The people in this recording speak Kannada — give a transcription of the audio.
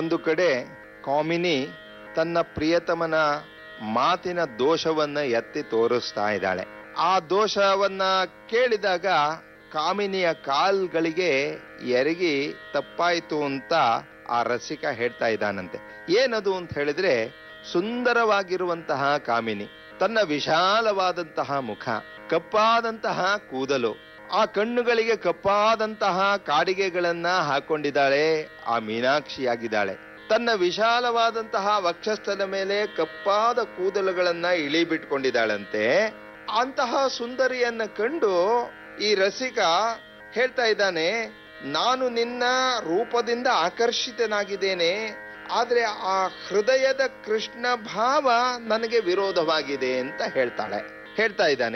ಒಂದು ಕಡೆ ಕಾಮಿನಿ ತನ್ನ ಪ್ರಿಯತಮನ ಮಾತಿನ ದೋಷವನ್ನ ಎತ್ತಿ ತೋರಿಸ್ತಾ ಇದ್ದಾಳೆ ಆ ದೋಷವನ್ನ ಕೇಳಿದಾಗ ಕಾಮಿನಿಯ ಕಾಲ್ಗಳಿಗೆ ಎರಗಿ ತಪ್ಪಾಯ್ತು ಅಂತ ಆ ರಸಿಕ ಹೇಳ್ತಾ ಇದ್ದಾನಂತೆ ಏನದು ಅಂತ ಹೇಳಿದ್ರೆ ಸುಂದರವಾಗಿರುವಂತಹ ಕಾಮಿನಿ ತನ್ನ ವಿಶಾಲವಾದಂತಹ ಮುಖ ಕಪ್ಪಾದಂತಹ ಕೂದಲು ಆ ಕಣ್ಣುಗಳಿಗೆ ಕಪ್ಪಾದಂತಹ ಕಾಡಿಗೆಗಳನ್ನ ಹಾಕೊಂಡಿದ್ದಾಳೆ ಆ ಮೀನಾಕ್ಷಿಯಾಗಿದ್ದಾಳೆ ತನ್ನ ವಿಶಾಲವಾದಂತಹ ವಕ್ಷಸ್ಥಲ ಮೇಲೆ ಕಪ್ಪಾದ ಕೂದಲುಗಳನ್ನ ಇಳಿ ಬಿಟ್ಕೊಂಡಿದ್ದಾಳಂತೆ ಅಂತಹ ಸುಂದರಿಯನ್ನ ಕಂಡು ಈ ರಸಿಕ ಹೇಳ್ತಾ ಇದ್ದಾನೆ ನಾನು ನಿನ್ನ ರೂಪದಿಂದ ಆಕರ್ಷಿತನಾಗಿದ್ದೇನೆ ಆದ್ರೆ ಆ ಹೃದಯದ ಕೃಷ್ಣ ಭಾವ ನನಗೆ ವಿರೋಧವಾಗಿದೆ ಅಂತ ಹೇಳ್ತಾಳೆ ಹೇಳ್ತಾ ಇದ್ದಾನೆ